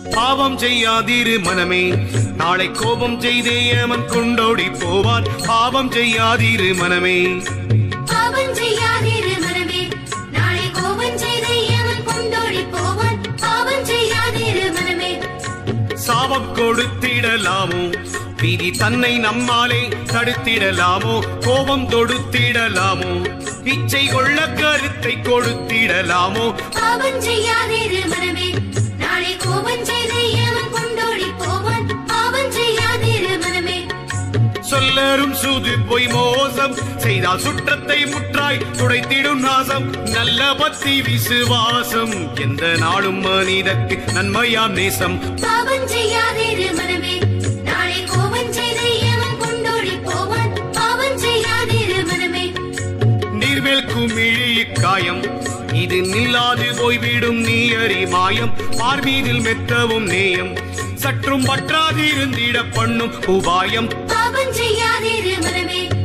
பாவம் செய்யாதிரு மனமே நாளை கோபம் செய்தே அவன் கொண்டோடி போவான் பாவம் செய்யாதிரு மனமே பாவம் செய்யாதிரு மனமே நாளை கோபம் செய்து எவன் கொண்டோடி போவான் பாவம் செய்யாதிரு மனமே சாபம் கொடுத்திடலாமோ விதி தன்னை நம்மாலே தடுத்திடலாமோ கோபம் தொடுத்திடலாமோ இச்சை கொள்ள கருத்தை கொடுத்திடலாமோ பாவம் செய்யாதிரு மனமே நாளை கோபம் செய்து எவன் கொண்டோடி போவான் பாவம் செய்யாதிரு மனமே சொல்லரும் சூது பொய் மோசம் செய்தால் சுற்றத்தை முற்றாய் துடைத்திடும் நாசம் நல்ல பக்தி விசுவாசம் எந்த நாளும் மனிதற்கு நன்மையாம் நேசம் பாவம் செய்யாதிரு மனமே நாளை கோபம் செய்து எவன் கொண்டோடி போவான் பாவம் செய்யாதிரு மனமே நீர்மேல் குமிழி காயம் இது நில்லாது போய்விடும் நீ அறி மாயம் பார்மீதில் மெத்தவும் நேயம் சற்றும் பற்றாதிருந்திட பண்ணும் உபாயம் பாவம் செய்யாதிரு மனமே